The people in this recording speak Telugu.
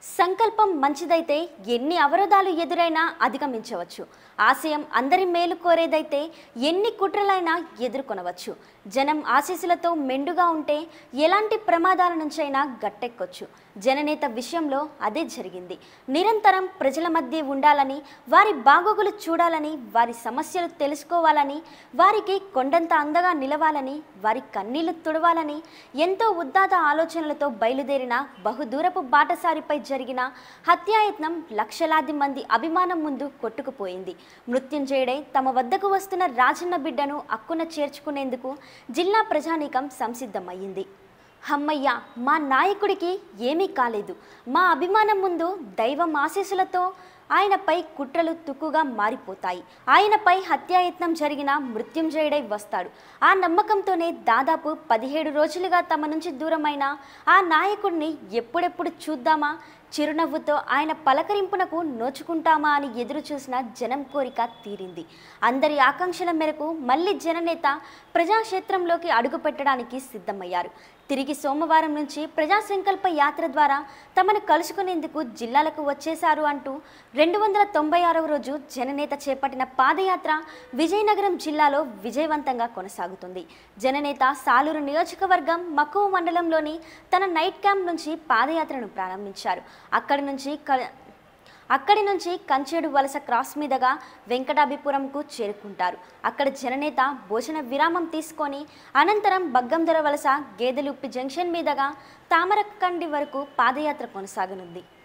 సంకల్పం మంచిదైతే ఎన్ని అవరోధాలు ఎదురైనా అధిగమించవచ్చు ఆశయం అందరి మేలు కోరేదైతే ఎన్ని కుట్రలైనా ఎదుర్కొనవచ్చు జనం ఆశీస్సులతో మెండుగా ఉంటే ఎలాంటి ప్రమాదాల నుంచైనా గట్టెక్కొచ్చు జననేత విషయంలో అదే జరిగింది నిరంతరం ప్రజల మధ్య ఉండాలని వారి బాగోగులు చూడాలని వారి సమస్యలు తెలుసుకోవాలని వారికి కొండంత అందగా నిలవాలని వారి కన్నీళ్లు తుడవాలని ఎంతో ఉద్దాత ఆలోచనలతో బయలుదేరిన బహుదూరపు బాటసారిపై జరిగిన హత్యాయత్నం లక్షలాది మంది అభిమానం ముందు కొట్టుకుపోయింది మృత్యుంజయుడే తమ వద్దకు వస్తున్న రాజన్న బిడ్డను అక్కున చేర్చుకునేందుకు జిల్లా ప్రజానీకం సంసిద్ధమయ్యింది హమ్మయ్య మా నాయకుడికి ఏమీ కాలేదు మా అభిమానం ముందు దైవం ఆశీస్సులతో ఆయనపై కుట్రలు తుక్కుగా మారిపోతాయి ఆయనపై హత్యాయత్నం జరిగిన మృత్యుంజయుడై వస్తాడు ఆ నమ్మకంతోనే దాదాపు పదిహేడు రోజులుగా తమ నుంచి దూరమైన ఆ నాయకుడిని ఎప్పుడెప్పుడు చూద్దామా చిరునవ్వుతో ఆయన పలకరింపునకు నోచుకుంటామా అని ఎదురు చూసిన జనం కోరిక తీరింది అందరి ఆకాంక్షల మేరకు మళ్ళీ జననేత ప్రజాక్షేత్రంలోకి అడుగుపెట్టడానికి సిద్ధమయ్యారు తిరిగి సోమవారం నుంచి ప్రజా సంకల్ప యాత్ర ద్వారా తమను కలుసుకునేందుకు జిల్లాలకు వచ్చేశారు అంటూ రెండు వందల తొంభై ఆరవ రోజు జననేత చేపట్టిన పాదయాత్ర విజయనగరం జిల్లాలో విజయవంతంగా కొనసాగుతుంది జననేత సాలూరు నియోజకవర్గం మక్కువ మండలంలోని తన నైట్ క్యాంప్ నుంచి పాదయాత్రను ప్రారంభించారు అక్కడి నుంచి క- అక్కడి నుంచి కంచేడు వలస క్రాస్ మీదుగా వెంకటాభిపురంకు చేరుకుంటారు అక్కడ జననేత భోజన విరామం తీసుకొని అనంతరం బగ్గందొర వలస గేదెలుప్పి జంక్షన్ మీదుగా తామరకండి వరకు పాదయాత్ర కొనసాగనుంది